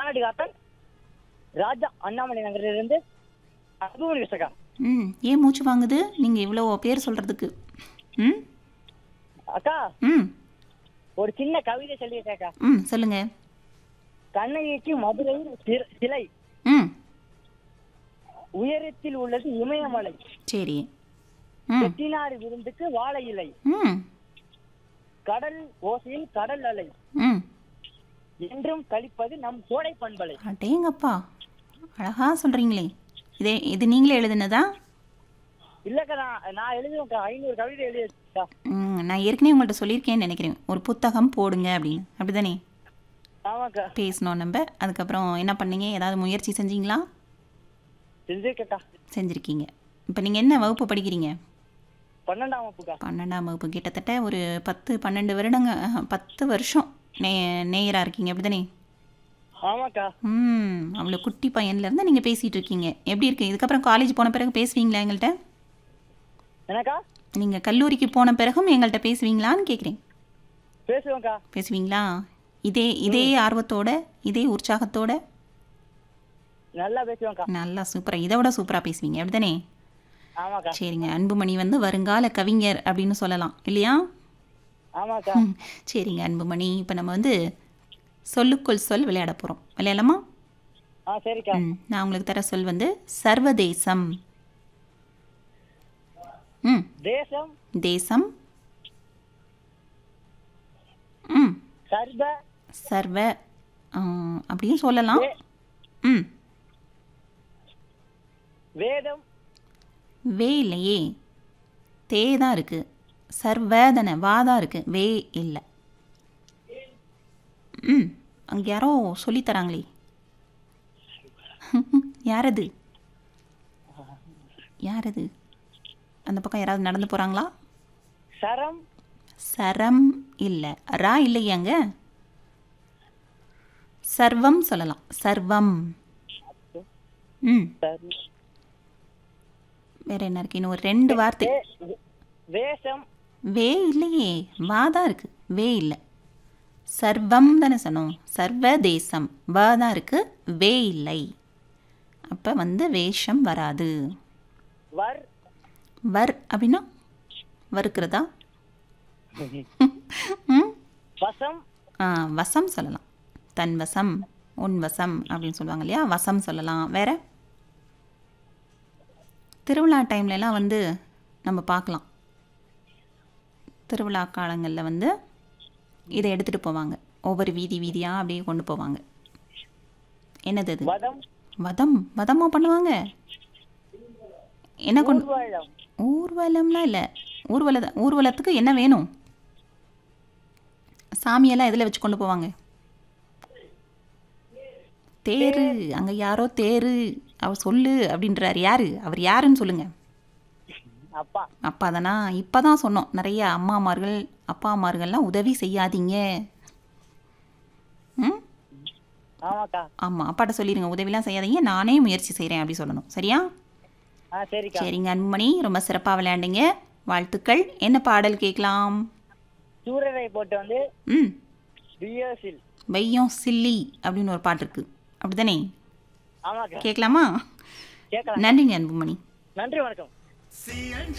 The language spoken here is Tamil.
தென்னாடுகாத்தன் ராஜா அண்ணாமலை நகரிலிருந்து அன்புமணி விசகா ம் ஏன் மூச்சு வாங்குது நீங்கள் இவ்வளோ பேர் சொல்கிறதுக்கு ம் அக்கா ம் ஒரு சின்ன கவிதை சொல்லியிருக்கேக்கா ம் சொல்லுங்கள் கண்ணகிக்கு மதுரை சிற- சிலை ம் உயரத்தில் உள்ளது இமயமலை சரி ம் செட்டிநாடு விருந்துக்கு வாழை இலை ம் கடல் ஓசையில் கடல் அலை ம் என்றும் கழிப்பது நம் கோடை பண்பலை அடேங்கப்பா அழகா சொல்கிறீங்களே இதே இது நீங்களே எழுதுனதா இல்லக்கா நான் நான் எழுதுவேன்க்கா ஐநூறு கவிதை எழுதியிருக்கா ம் நான் ஏற்கனவே உங்கள்கிட்ட சொல்லியிருக்கேன்னு நினைக்கிறேன் ஒரு புத்தகம் போடுங்க அப்படின்னு அப்படிதானே ஆமாக்கா பேசணும் நம்ம அதுக்கப்புறம் என்ன பண்ணீங்க ஏதாவது முயற்சி செஞ்சீங்களா செஞ்சிருக்கக்கா செஞ்சுருக்கீங்க இப்போ நீங்கள் என்ன வகுப்பு படிக்கிறீங்க பன்னெண்டாம் வகுப்புக்கா பன்னெண்டாம் வகுப்பு கிட்டத்தட்ட ஒரு பத்து பன்னெண்டு வருடங்க ஆஹா, பத்து வருஷம் நே நேயராக இருக்கீங்க அப்படிதானே ஆமாக்கா ம் அவ்வளோ குட்டி பையன்லேருந்து நீங்கள் பேசிகிட்டு இருக்கீங்க எப்படி இருக்கு இதுக்கப்புறம் காலேஜ் போன பிறகு பேசுவீங்களா எங்கள்கிட்ட என்னக்கா நீங்கள் கல்லூரிக்கு போன பிறகும் எங்கள்கிட்ட பேசுவீங்களான்னு கேட்குறேன் பேசுவேன்க்கா பேசுவீங்களா இதே இதே ஆர்வத்தோட இதே உற்சாகத்தோட நல்லா பேசுவேன்க்கா நல்லா சூப்பராக இதை விட சூப்பராக பேசுவீங்க அப்படிதானே ஆமாக்கா சரிங்க அன்புமணி வந்து வருங்கால கவிஞர் அப்படின்னு சொல்லலாம் இல்லையா ஆமாக்கா ம், சரிங்க அன்புமணி இப்போ நம்ம வந்து சொல்லுக்குள் சொல் விளையாட போகிறோம் விளையாடலாமா ஆ சரிக்கா ம் நான் உங்களுக்கு தர சொல் வந்து சர்வதேசம் ம் தேசம் தேசம் ம் சர்வ சர்வ ஆ, அப்படியும் சொல்லலாம் வே- ம் வேதம் வே இல்லையே தே தான் இருக்குது சர்வ தானே வா தான் இருக்குது வே இல்லை ம் அங்கே யாரோ சொல்லித் தராங்களே யாரது யாரது அந்த பக்கம் யாராவது நடந்து போகிறாங்களா சரம் சரம் இல்லை ரா இல்லையாங்க சர்வம் சொல்லலாம் சர்வம் ம் சர்- வேற என்ன இருக்கு இன்னும் ஒரு ரெண்டு வார்த்தை வே- வேஷம் வே இல்லையே வா தான் இருக்கு வே இல்லை சர்வம் தானே சொன்னோம் சர்வதேசம் வா தான் இருக்கு வே இல்லை அப்போ வந்து வேஷம் வராது வர் வர் அப்படின்னா வறுக்கிறதா ம் வசம் ஆ வசம் சொல்லலாம் தன் வசம் உன் வசம் அப்படின்னு சொல்லுவாங்க இல்லையா வசம் சொல்லலாம் வேற திருவிழா டைம்லலாம் வந்து நம்ம பார்க்கலாம் திருவிழா காலங்களில் வந்து இதை எடுத்துகிட்டு போவாங்க ஒவ்வொரு வீதி வீதியாக அப்படியே கொண்டு போவாங்க என்னது அது வதம் வதம் வதமா பண்ணுவாங்க என்ன கொண்டு ஊர்வலம் ஊர்வலம்லாம் இல்லை ஊர்வல ஊர்வலத்துக்கு என்ன வேணும் சாமியெல்லாம் எதில் வச்சு கொண்டு போவாங்க தேரு அங்கே யாரோ தேரு அவர் சொல்லு அப்படின்றாரு யாரு அவர் யாருன்னு சொல்லுங்க அப்பா அப்பா தானா இப்போ தான் சொன்னோம் நிறைய அம்மாமார்கள் அப்பாமார்கள்லாம் உதவி செய்யாதீங்க ம் ஆமாக்கா ஆமாம் அப்பாட்ட சொல்லிடுங்க உதவிலாம் செய்யாதீங்க நானே முயற்சி செய்கிறேன் அப்படி சொல்லணும் சரியா ஆ சரிக்கா சரிங்க அன்புமணி ரொம்ப சிறப்பாக விளையாண்டீங்க வாழ்த்துக்கள் என்ன பாடல் கேட்கலாம் சூரரை போட்டு வந்து ம் பிஎஸ்இல் வையம் சில்லி அப்படின்னு ஒரு பாட்டு இருக்கு அப்படிதானே ஆமாக்கா கேட்கலாமா கேட்கலாம் நன்றிங்க அன்புமணி நன்றி வணக்கம் CNG